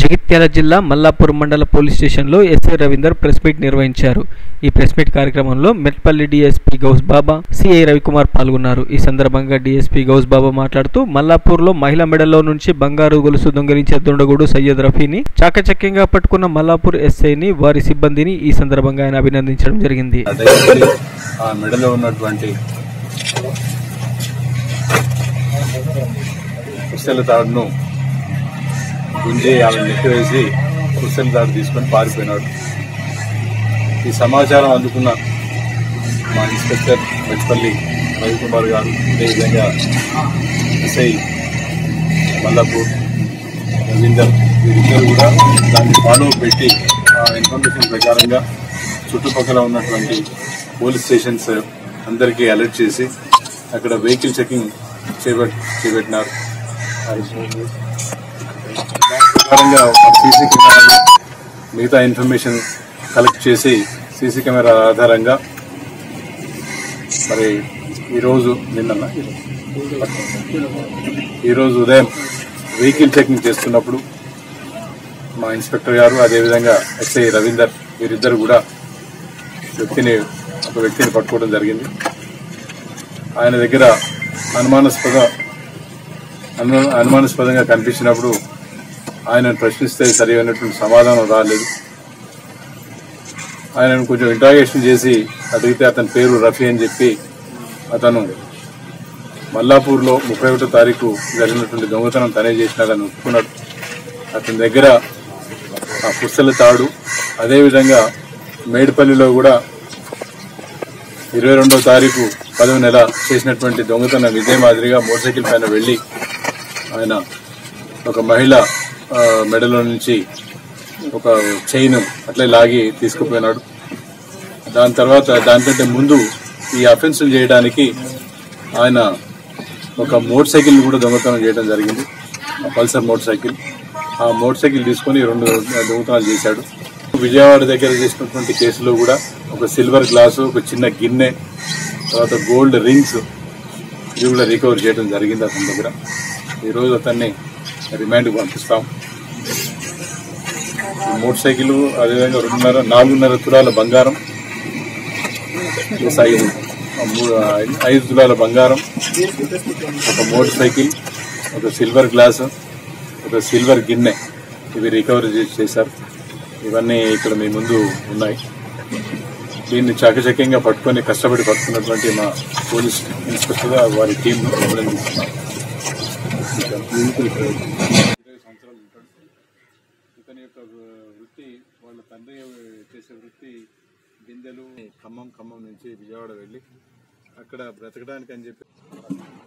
జగిత్యాల జిల్లా మల్లాపూర్ మండల పోలీస్ స్టేషన్లో ఎస్ఐ రవీందర్ ప్రెస్ మీట్ నిర్వహించారు ఈ ప్రెస్ మీట్ కార్యక్రమంలో మెట్పల్లి డీఎస్పీ గౌస్ బాబా సిఐ రవికుమార్ పాల్గొన్నారు ఈ సందర్భంగా డీఎస్పీ గౌస్ బాబా మాట్లాడుతూ మల్లాపూర్లో మహిళ మెడలో నుంచి బంగారు గొలుసు దొంగిలించే దుండగుడు సయ్యద్ రఫీని చాకచక్యంగా పట్టుకున్న మల్లాపూర్ ఎస్ఐని వారి సిబ్బందిని ఈ సందర్భంగా ఆయన అభినందించడం జరిగింది దయచేసి ఆ మెడలో ఉన్నటువంటి కుస్తెల తాడును గుంజి ఆమె నెట్టివేసి కుస్తెల తాడు తీసుకొని పారిపోయినాడు ఈ సమాచారం అందుకున్న మా ఇన్స్పెక్టర్ మెట్పల్లి రవికుమార్ గారు అదేవిధంగా ఎస్ఐ మల్లాపూర్ రవీందర్ వీరిద్దరు కూడా దాన్ని ఫాలో పెట్టి ఆ ఇన్ఫర్మేషన్ ప్రకారంగా చుట్టుపక్కల ఉన్నటువంటి పోలీస్ స్టేషన్స్ అందరికీ అలర్ట్ చేసి అక్కడ వెహికల్ చెకింగ్ చేపట్ చేపట్టినారు దాని ప్రకారంగా సీసీ కెమెరాలు మిగతా ఇన్ఫర్మేషన్ కలెక్ట్ చేసి సీసీ కెమెరా ఆధారంగా మరి ఈరోజు నిన్న ఈరోజు ఉదయం వెహికల్ చెకింగ్ చేస్తున్నప్పుడు మా ఇన్స్పెక్టర్ గారు అదేవిధంగా ఎస్ఐ రవీందర్ వీరిద్దరు కూడా వ్యక్తిని ఒక వ్యక్తిని పట్టుకోవడం జరిగింది ఆయన దగ్గర అనుమానాస్పద అను- అనుమానాస్పదంగా కనిపించినప్పుడు ఆయనను ప్రశ్నిస్తే సరి అయినటువంటి సమాధానం రాలేదు ఆయనను కొంచెం ఇంట్రాగేషన్ చేసి అడిగితే అతని పేరు రఫీ అని చెప్పి అతను మల్లాపూర్లో ముప్పై ఒకటో తారీఖు జరిగినటువంటి దొంగతనం తనే చేసినాడని ఒప్పుకున్నాడు అతని దగ్గర ఆ పుస్తల తాడు అదేవిధంగా మేడిపల్లిలో కూడా ఇరవై రెండో తారీఖు పదవ నెల చేసినటువంటి దొంగతనం ఇదే మాదిరిగా మోటార్ సైకిల్ పైన వెళ్ళి ఆయన ఒక మహిళ ఆ, మెడలో నుంచి ఒక చైన్ అట్లే లాగి తీసుకుపోయినాడు దాని తర్వాత దానికంటే ముందు ఈ అఫెన్సులు చేయడానికి ఆయన ఒక మోటార్ సైకిల్ కూడా దొంగతనం చేయడం జరిగింది ఆ పల్సర్ మోటార్ సైకిల్ ఆ మోటార్ సైకిల్ తీసుకొని రెండు దొంగతనాలు చేశాడు విజయవాడ దగ్గర చేసినటువంటి కేసులో కూడా ఒక సిల్వర్ గ్లాసు ఒక చిన్న గిన్నె తర్వాత గోల్డ్ రింగ్స్ ఇవి కూడా రికవర్ చేయడం జరిగింది అతని దగ్గర ఈరోజు అతన్ని రిమాండ్కి పంపిస్తాం ఈ మోటార్ సైకిల్ అదేవిధంగా రెండున్నర నాలుగున్నర తులాల బంగారం ప్లస్ ఐదు ఆ మూడు ఐదు- ఐదు తులాల బంగారం ఒక మోటార్ సైకిల్ ఒక సిల్వర్ గ్లాస్ ఒక సిల్వర్ గిన్నె ఇవి రికవరీ చేసి చేశారు ఇవన్నీ ఇక్కడ మీ ముందు ఉన్నాయి దీన్ని చాకచక్యంగా పట్టుకొని కష్టపడి పట్టుకున్నటువంటి మా పోలీస్ ఇన్స్పెక్టర్ వారి టీం అభినందిస్తున్నాం ఇరవై సంవత్సరాలు ఉంటాడు ఇతని యొక్క వృత్తి వాళ్ళ తండ్రి చేసే వృత్తి బిందెలు ఖమ్మం ఖమ్మం నుంచి విజయవాడ వెళ్ళి అక్కడ బ్రతకడానికి అని చెప్పి